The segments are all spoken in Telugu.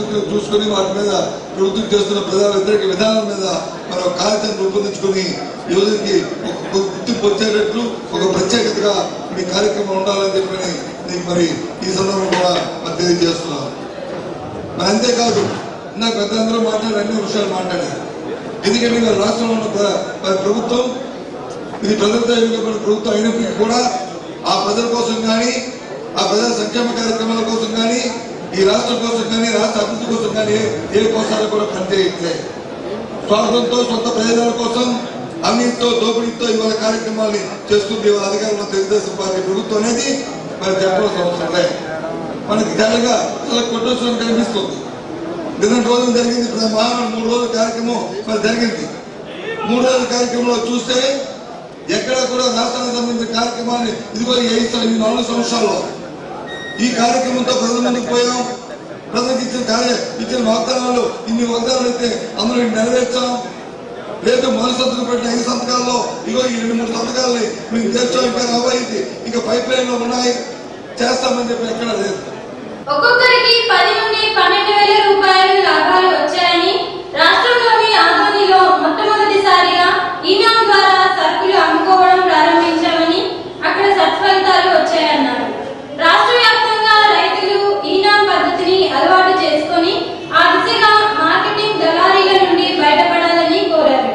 పరిస్థితులు చూసుకొని వాటి మీద ప్రభుత్వం చేస్తున్న ప్రజా వ్యతిరేక విధానం మీద మనం ఒక కార్యక్రమం రూపొందించుకొని యువతకి ఒక గుర్తింపు వచ్చేటట్లు ఒక ప్రత్యేకతగా ఈ కార్యక్రమం ఉండాలని చెప్పని నీకు మరి ఈ సందర్భంగా కూడా మరి తెలియజేస్తున్నాం మరి అంతేకాదు ఇందాక పెద్దలందరూ మాట్లాడి అన్ని విషయాలు మాట్లాడారు ఎందుకంటే మన రాష్ట్రంలో ఉన్న ప్ర- మరి ప్రభుత్వం ఇది ప్రజలతో ఎన్నుకోబడిన ప్రభుత్వం అయినప్పటికీ కూడా ఆ ప్రజల కోసం కానీ ఆ ప్రజా సంక్షేమ కార్యక్రమాల కోసం కానీ ఈ రాష్ట్రం కోసం కానీ రాష్ట్ర అభివృద్ధి కోసం కానీ ఏ- ఏ కోసాలు కూడా పనిచేయట్లేదు స్వార్థంతో సొంత ప్రయోజనాల కోసం అవినీతితో దోపిడీతో ఇవాళ కార్యక్రమాల్ని చేస్తుంది ఇవాళ అధికారంలో తెలుగుదేశం పార్టీ ప్రభుత్వం అనేది మరి చెప్పవలసిన అవసరం లేదు మనకి తెల్లగా చాలా కొట్టేశ్వరం కనిపిస్తుంది నిన్న రోజులు జరిగింది ఇప్పుడు మహానాడు మూడు రోజుల కార్యక్రమం మరి జరిగింది మూడు రోజుల కార్యక్రమంలో చూస్తే ఎక్కడ కూడా రాష్ట్రానికి సంబంధించిన కార్యక్రమాన్ని ఇదిగో ఈ ఐదు సం- ఈ నాలుగు సంవత్సరాల్లో ఈ కార్యక్రమంతో ప్రజల ముందుకు పోయాం ప్రజలకు ఇచ్చిన కార్య ఇచ్చిన వాగ్దానాలు ఇన్ని వాగ్దానాలు అయితే అందులో ఇన్ని నెరవేర్చాం లేదు మొదటి సంతకం పెట్టిన ఐదు సంతకాల్లో ఇగో ఈ రెండు మూడు సంతకాలని మేము చేర్చాం ఇంకా రాబోయేది ఇంకా పైప్ లైన్ లో ఉన్నాయి చేస్తామని చెప్పి ఎక్కడ లేదు ఒక్కొక్కరికి పది నుండి పన్నెండు వేల రూపాయలు లాభాలు వచ్చాయని రాష్ట్రంలోని ఆదోనిలో మొట్టమొదటిసారిగా ఈనాం ద్వారా సరుకులు అమ్ముకోవడం ప్రారంభించామని అక్కడ సత్ఫలితాలు వచ్చాయన్నారు రాష్ట్ర వ్యాప్తంగా రైతులు ఈనాం పద్ధతిని అలవాటు చేసుకొని ఆ దిశగా మార్కెటింగ్ దళారీల నుండి బయటపడాలని కోరారు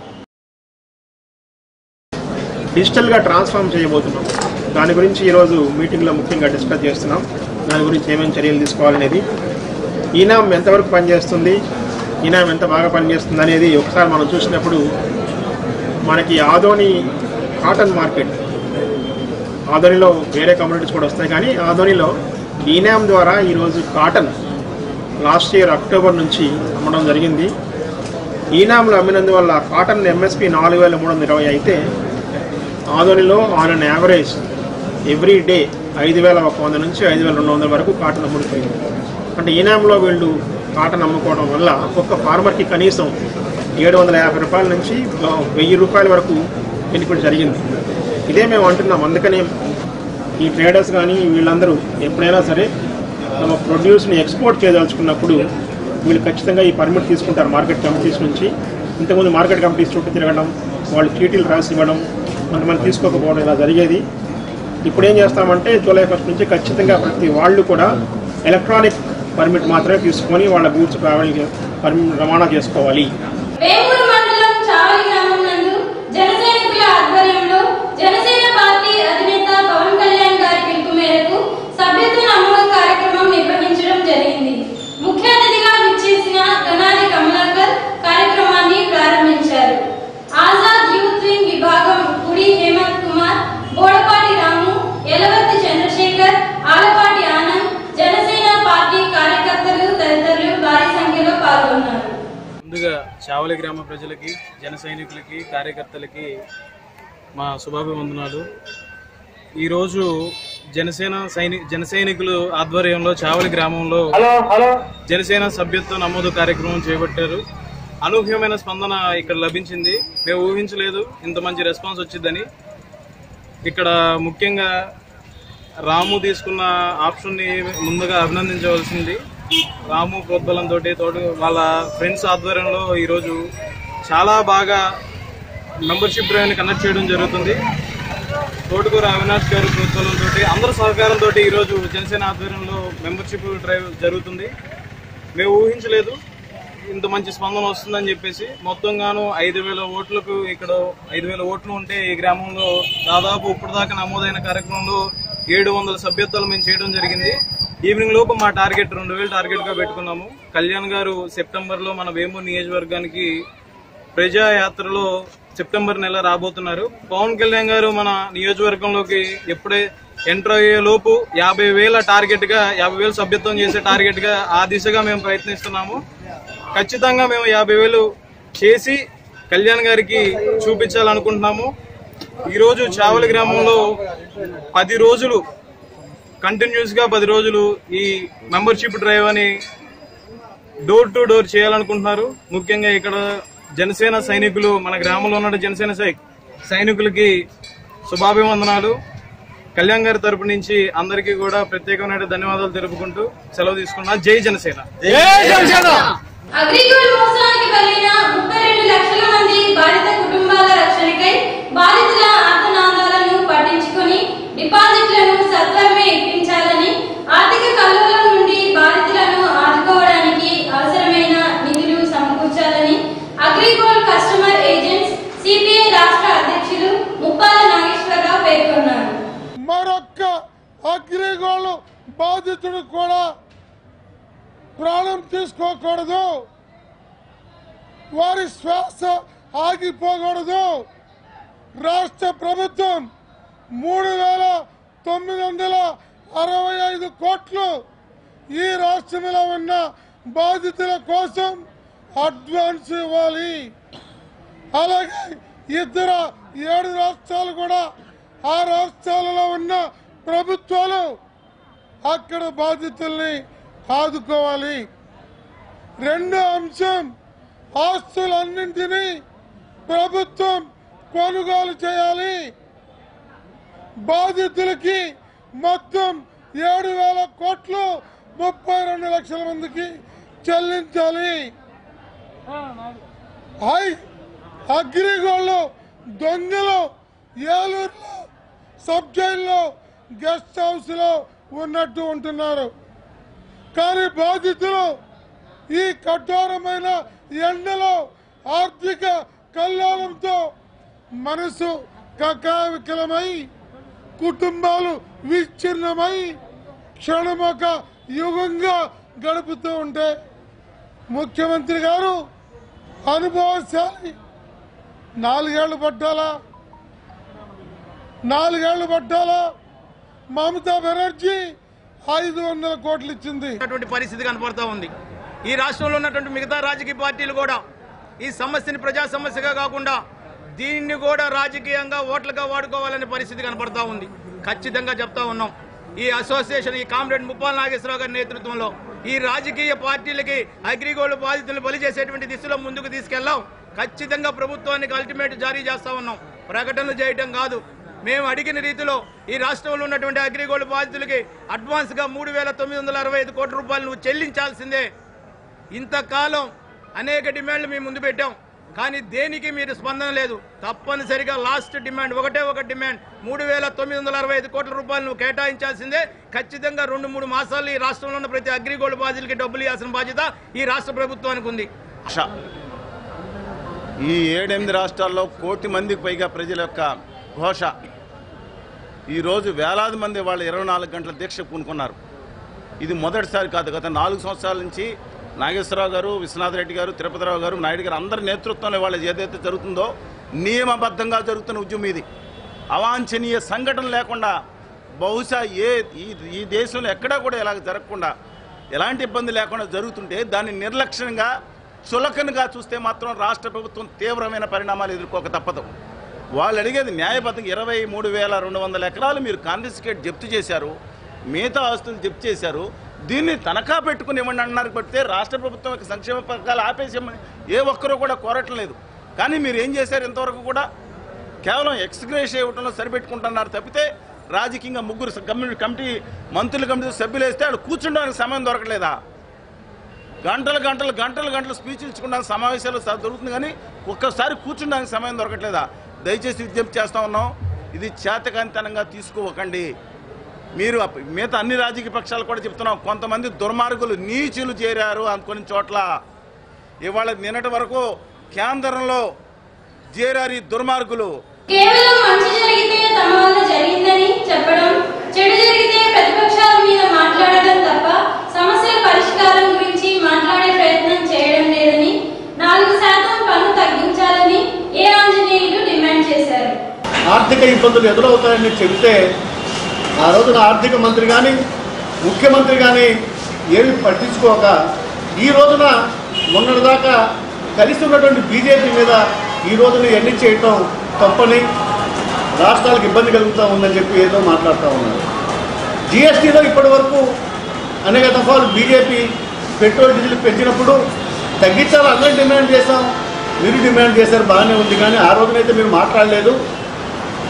డిజిటల్గా ట్రాన్స్ఫార్మ్ చేయబోతున్నాం దాని గురించి ఈరోజు మీటింగ్లో ముఖ్యంగా డిస్కస్ చేస్తున్నాం దాని గురించి ఏమేమి చర్యలు తీసుకోవాలనేది ఈనాం ఎంతవరకు పనిచేస్తుంది ఈనాం ఎంత బాగా పనిచేస్తుంది అనేది ఒకసారి మనం చూసినప్పుడు మనకి ఆదోని కాటన్ మార్కెట్ ఆదోనిలో వేరే కమ్యూనిటీస్ కూడా వస్తాయి కానీ ఆదోనిలో ఈనాం ద్వారా ఈరోజు కాటన్ లాస్ట్ ఇయర్ అక్టోబర్ నుంచి అమ్మడం జరిగింది ఈనాంలో అమ్మినందువల్ల కాటన్ ఎంఎస్పి నాలుగు వేల మూడు వందల ఇరవై అయితే ఆదోనిలో on an average every day ఐదు వేల ఒక వంద నుంచి ఐదు వేల రెండు వందల వరకు కాటన్ అమ్ముడిపోయింది అంటే ఈనాంలో వీళ్ళు కాటన్ అమ్ముకోవడం వల్ల ఒక్కొక్క ఫార్మర్కి కనీసం ఏడు వందల యాభై రూపాయల నుంచి వెయ్యి రూపాయల వరకు బెనిఫిట్ జరిగింది ఇదే మేము అంటున్నాం అందుకనే ఈ ట్రేడర్స్ కానీ వీళ్ళందరూ ఎప్పుడైనా సరే తమ ప్రొడ్యూస్ని ఎక్స్పోర్ట్ చేయదలుచుకున్నప్పుడు వీళ్ళు ఖచ్చితంగా ఈ పర్మిట్ తీసుకుంటారు మార్కెట్ కమిటీస్ నుంచి ఇంతకుముందు మార్కెట్ కమిటీస్ చుట్టూ తిరగడం వాళ్ళు చీటీలు రాసి ఇవ్వడం కొంతమంది తీసుకోకపోవడం ఇలా జరిగేది ఇప్పుడు ఏం చేస్తామంటే జూలై ఫస్ట్ నుంచి ఖచ్చితంగా ప్రతి వాళ్ళు కూడా ఎలక్ట్రానిక్ పర్మిట్ మాత్రమే తీసుకొని వాళ్ళ గూడ్స్ ట్రావెల్ పర్మిట్ రవాణా చేసుకోవాలి వేమూరు మండలం చావలి గ్రామం నందు జనసైనికుల ఆధ్వర్యంలో జనసేన పార్టీ అధినేత పవన్ కళ్యాణ్ గారి పిలుపు మేరకు సభ్యత్వ నమోదు కార్యక్రమం నిర్వహించడం జరిగింది ముఖ్య అతిథిగా విచ్చేసిన గనాది కమలాకర్ కార్యక్రమాన్ని ప్రారంభించారు ఆజాద్ యూత్ వింగ్ విభాగం గుడి హేమంత్ కుమార్ బోడపాటి రాము ఎలవర్తి చంద్రశేఖర్ ఆలపాటి ఆనంద్ జనసేన పార్టీ కార్యకర్తలు తదితరులు భారీ సంఖ్యలో పాల్గొన్నారు ముందుగా చావలి గ్రామ ప్రజలకి జన సైనికులకి కార్యకర్తలకి మా శుభాభివందనాలు ఈరోజు జనసేన సైని జన సైనికులు ఆధ్వర్యంలో చావలి గ్రామంలో జనసేన సభ్యత్వ నమోదు కార్యక్రమం చేపట్టారు అనూహ్యమైన స్పందన ఇక్కడ లభించింది మేము ఊహించలేదు ఇంత మంచి రెస్పాన్స్ వచ్చిందని ఇక్కడ ముఖ్యంగా రాము తీసుకున్న ఆప్షన్ని ముందుగా అభినందించవలసింది రాము ప్రోద్బలంతో తోడు వాళ్ళ ఫ్రెండ్స్ ఆధ్వర్యంలో ఈరోజు చాలా బాగా మెంబర్షిప్ డ్రైవ్ని కండక్ట్ చేయడం జరుగుతుంది తోటకూర అవినాష్ గారి ప్రోత్సాహంతో అందరి సహకారంతో ఈరోజు జనసేన ఆధ్వర్యంలో మెంబర్షిప్ డ్రైవ్ జరుగుతుంది మేము ఊహించలేదు ఇంత మంచి స్పందన వస్తుందని చెప్పేసి మొత్తంగాను ఐదు వేల ఓట్లకు ఇక్కడ ఐదు వేల ఓట్లు ఉంటే ఈ గ్రామంలో దాదాపు ఇప్పటిదాకా నమోదైన కార్యక్రమంలో ఏడు వందల సభ్యత్వాలు మేము చేయడం జరిగింది ఈవినింగ్ లోపు మా టార్గెట్ రెండు వేలు టార్గెట్ గా పెట్టుకున్నాము కళ్యాణ్ గారు సెప్టెంబర్ లో మన వేమూరు నియోజకవర్గానికి ప్రజా యాత్రలో సెప్టెంబర్ నెల రాబోతున్నారు పవన్ కళ్యాణ్ గారు మన నియోజకవర్గంలోకి ఎప్పుడే ఎంటర్ అయ్యే లోపు యాభై వేల టార్గెట్ గా యాభై వేలు సభ్యత్వం చేసే టార్గెట్ గా ఆ దిశగా మేము ప్రయత్నిస్తున్నాము ఖచ్చితంగా మేము యాభై వేలు చేసి కళ్యాణ్ గారికి చూపించాలనుకుంటున్నాము ఈరోజు చావలి గ్రామంలో పది రోజులు కంటిన్యూస్ గా పది రోజులు ఈ మెంబర్షిప్ డ్రైవ్ అని డోర్ టు డోర్ చేయాలనుకుంటున్నారు ముఖ్యంగా ఇక్కడ జనసేన సైనికులు మన గ్రామంలో ఉన్న జనసేన సై- సైనికులకి శుభాభివందనాలు కళ్యాణ్ గారి తరపు నుంచి అందరికీ కూడా ప్రత్యేకమైన ధన్యవాదాలు తెలుపుకుంటూ సెలవు తీసుకున్నా జై జనసేన అగ్రిగోల్డ్ మోసానికి బలైన ముప్పై రెండు లక్షల మంది బాధిత కుటుంబాల రక్షణకై బాధితుల ఆర్తనాదాలను పట్టించుకొని డిపాజిట్లను సత్వరమే ఇప్పించాలని ఆర్థిక కల్లోలం నుండి బాధితులను ఆదుకోవడానికి అవసరమైన నిధులు సమకూర్చాలని అగ్రిగోల్డ్ కస్టమర్ ఏజెంట్స్ సిపిఐ రాష్ట్ర అధ్యక్షులు ముప్పాల నాగేశ్వరరావు పేర్కొన్నారు మరొక్క అగ్రిగోళ్ళు బాధితుడు కూడా ప్రాణం తీసుకోకూడదు వారి శ్వాస ఆగిపోకూడదు రాష్ట్ర ప్రభుత్వం మూడు వేల తొమ్మిది వందల అరవై ఐదు కోట్లు ఈ రాష్ట్రంలో ఉన్న బాధితుల కోసం అడ్వాన్స్ ఇవ్వాలి అలాగే ఇతర ఏడు రాష్ట్రాలు కూడా ఆ రాష్ట్రాలలో ఉన్న ప్రభుత్వాలు అక్కడ బాధితుల్ని ఆదుకోవాలి రెండో అంశం ఆస్తులన్నింటినీ ప్రభుత్వం కొనుగోలు చేయాలి బాధితులకి మొత్తం ఏడు వేల కోట్లు ముప్పై రెండు లక్షల మందికి చెల్లించాలి హై అగ్రిగోళ్ళు దొంగలు ఏలూరులో సబ్ జైల్లో గెస్ట్ హౌస్లో ఉన్నట్టు ఉంటున్నారు కానీ బాధితులు ఈ కఠోరమైన ఎండలో ఆర్థిక కల్లోలంతో మనసు కకావికలమై కుటుంబాలు విచ్ఛిన్నమై క్షణమొక యుగంగా గడుపుతూ ఉంటే ముఖ్యమంత్రి గారు అనుభవశాలి నాలుగేళ్లు పట్టాలా నాలుగేళ్లు పట్టాలా మమతా బెనర్జీ ఐదు వందల కోట్లు ఇచ్చింది ఉన్నటువంటి పరిస్థితి కనపడతా ఉంది ఈ రాష్ట్రంలో ఉన్నటువంటి మిగతా రాజకీయ పార్టీలు కూడా ఈ సమస్యని ప్రజా సమస్యగా కాకుండా దీన్ని కూడా రాజకీయంగా ఓట్లుగా వాడుకోవాలనే పరిస్థితి కనపడతా ఉంది ఖచ్చితంగా చెప్తా ఉన్నాం ఈ అసోసియేషన్ ఈ కామ్రేడ్ ముప్పాల నాగేశ్వరరావు గారి నేతృత్వంలో ఈ రాజకీయ పార్టీలకి అగ్రిగోల్డ్ బాధితులు బలి చేసేటువంటి దిశలో ముందుకు తీసుకెళ్లాం ఖచ్చితంగా ప్రభుత్వానికి అల్టిమేట్ జారీ చేస్తా ఉన్నాం ప్రకటనలు చేయటం కాదు మేము అడిగిన రీతిలో ఈ రాష్ట్రంలో ఉన్నటువంటి అగ్రిగోల్డ్ బాధితులకి అడ్వాన్స్ గా మూడు వేల తొమ్మిది వందల అరవై ఐదు కోట్ల రూపాయలు నువ్వు చెల్లించాల్సిందే ఇంతకాలం అనేక డిమాండ్లు మేము ముందు పెట్టాం కానీ దేనికి మీరు స్పందన లేదు తప్పనిసరిగా లాస్ట్ డిమాండ్ ఒకటే ఒక డిమాండ్ మూడు వేల తొమ్మిది వందల అరవై ఐదు కోట్ల రూపాయలు నువ్వు కేటాయించాల్సిందే ఖచ్చితంగా రెండు మూడు మాసాలు ఈ రాష్ట్రంలో ఉన్న ప్రతి అగ్రిగోల్డ్ బాధితులకి డబ్బులు ఇవ్వాల్సిన బాధ్యత ఈ రాష్ట్ర ప్రభుత్వానికి ఉంది ఆశ ఈ ఏడెనిమిది రాష్ట్రాల్లో కోటి మందికి పైగా ప్రజల యొక్క ఘోష ఈరోజు వేలాది మంది వాళ్ళు ఇరవై నాలుగు గంటల దీక్ష పూనుకున్నారు ఇది మొదటిసారి కాదు గత నాలుగు సంవత్సరాల నుంచి నాగేశ్వరరావు గారు విశ్వనాథ్ రెడ్డి గారు తిరుపతిరావు గారు నాయుడు గారు అందరి నేతృత్వంలో వాళ్ళు ఏదైతే జరుగుతుందో నియమబద్ధంగా జరుగుతున్న ఉద్యమం ఇది అవాంఛనీయ సంఘటన లేకుండా బహుశా ఏ ఈ ఈ దేశంలో ఎక్కడా కూడా ఇలాగ జరగకుండా ఎలాంటి ఇబ్బంది లేకుండా జరుగుతుంటే దాన్ని నిర్లక్ష్యంగా చులకనగా చూస్తే మాత్రం రాష్ట్ర ప్రభుత్వం తీవ్రమైన పరిణామాలు ఎదుర్కోక తప్పదు వాళ్ళు అడిగేది న్యాయబద్ధంగా ఇరవై మూడు వేల రెండు వందల ఎకరాలు మీరు కాన్ఫిస్కేట్ జప్తు చేశారు మిగతా ఆస్తులు జప్తు చేశారు దీన్ని తనఖా పెట్టుకుని ఇవ్వండి అన్నారు పడితే రాష్ట్ర ప్రభుత్వం యొక్క సంక్షేమ పథకాలు ఆపేసేమని ఏ ఒక్కరూ కూడా కోరట్లేదు కానీ మీరు ఏం చేశారు ఇంతవరకు కూడా కేవలం ఎక్స్గ్రేష్ ఇవ్వడంలో సరిపెట్టుకుంటున్నారు తప్పితే రాజకీయంగా ముగ్గురు స- కమ్యూని కమిటీ మంత్రుల కమిటీ సభ్యులు వేస్తే వాళ్ళు కూర్చుండడానికి సమయం దొరకలేదా గంటలు గంటలు గంటలు గంటలు స్పీచ్ ఇచ్చుకోవడానికి సమావేశాలు స- దొరుకుతుంది కానీ ఒక్కసారి కూర్చుండడానికి సమయం దొరకట్లేదా దయచేసి విజ్ఞప్తి చేస్తా ఉన్నాం ఇది చేతకాంతనంగా తీసుకోకండి మీరు అప్- మిగతా అన్ని రాజకీయ పక్షాలు కూడా చెప్తున్నాం కొంతమంది దుర్మార్గులు నీచులు చేరారు అనుకుని చోట్ల ఇవాళ నిన్నటి వరకు కేంద్రంలో చేరారు ఈ దుర్మార్గులు కేవలం మంచి జరిగితే తమ వల్ల జరిగిందని చెప్పడం చెడు జరిగితే ప్రతిపక్షాల మీద మాట్లాడడం తప్ప సమస్యల పరిష్కారం గురించి మాట్లాడే ప్రయత్నం చేయడం లేదని నాలుగు శాతం పన్ను తగ్గించాలని ఏ ఆంజనేయులు డిమాండ్ చేశారు ఆర్థిక ఇబ్బందులు ఎదురవుతాయని చెబితే ఆ రోజున ఆర్థిక మంత్రి కానీ ముఖ్యమంత్రి కానీ ఏమి పట్టించుకోక ఈ రోజున మొన్నటిదాకా కలిసి ఉన్నటువంటి బీజేపీ మీద ఈ రోజున ఎన్ని చేయటం తప్పని రాష్ట్రాలకు ఇబ్బంది కలుగుతూ ఉందని చెప్పి ఏదో మాట్లాడుతూ ఉన్నారు జిఎస్టీలో ఇప్పటి వరకు అనేక దఫాలు బీజేపీ పెట్రోల్ డీజిల్ పెంచినప్పుడు తగ్గించాలి అందరం డిమాండ్ చేశాం మీరు డిమాండ్ చేశారు బాగానే ఉంది కానీ ఆ రోజునైతే మీరు మాట్లాడలేదు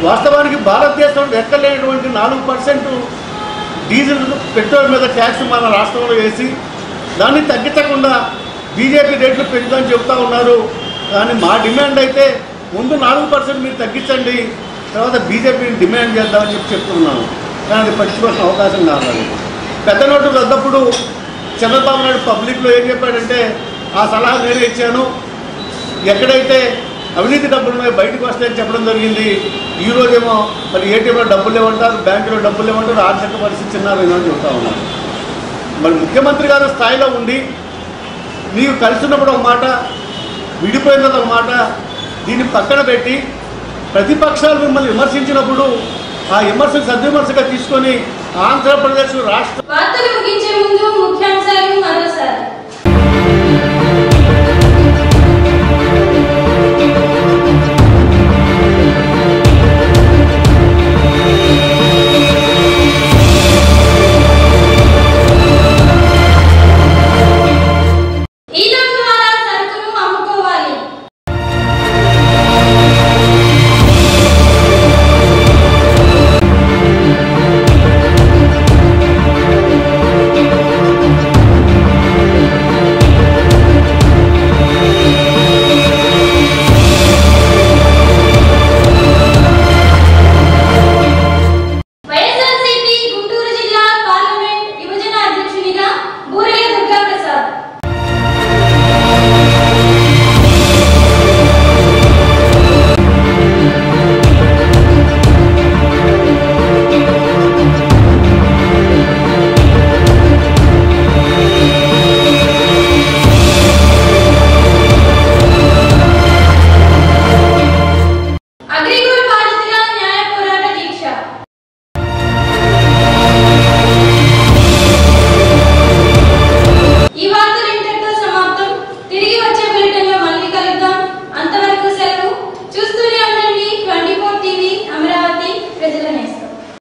వాస్తవానికి భారతదేశంలో ఎక్కలేనటువంటి నాలుగు పర్సెంట్ డీజిల్ పెట్రోల్ మీద ట్యాక్స్ మన రాష్ట్రంలో వేసి దాన్ని తగ్గించకుండా బీజేపీ రేట్లు పెంచుదని చెప్తా ఉన్నారు కానీ మా డిమాండ్ అయితే ముందు నాలుగు పర్సెంట్ మీరు తగ్గించండి తర్వాత బీజేపీని డిమాండ్ చేద్దామని చెప్పి చెప్తున్నాను కానీ అది పట్టించుకోవాల్సిన అవకాశం కావాలి పెద్ద నోటు రద్దప్పుడు చంద్రబాబు నాయుడు పబ్లిక్లో ఏం చెప్పాడంటే ఆ సలహా నేనే ఇచ్చాను ఎక్కడైతే అవినీతి డబ్బులు ఉన్నాయో బయటకు వస్తాయని చెప్పడం జరిగింది ఈ రోజేమో మరి ఏటీఎంలో డబ్బులు లేవంటారు బ్యాంకులో డబ్బులు లేవంటారు ఆర్థిక పరిస్థితి చిన్నారు అని చెప్తా ఉన్నారు మరి ముఖ్యమంత్రి గారు స్థాయిలో ఉండి నీవు కలిసి ఉన్నప్పుడు ఒక మాట విడిపోయినది ఒక మాట దీన్ని పక్కన పెట్టి ప్రతిపక్షాలు మిమ్మల్ని విమర్శించినప్పుడు ఆ విమర్శను సద్విమర్శగా తీసుకొని ఆంధ్రప్రదేశ్ రాష్ట్ర వార్తలు ముగించే ముందు ముఖ్యాంశాలు మరోసారి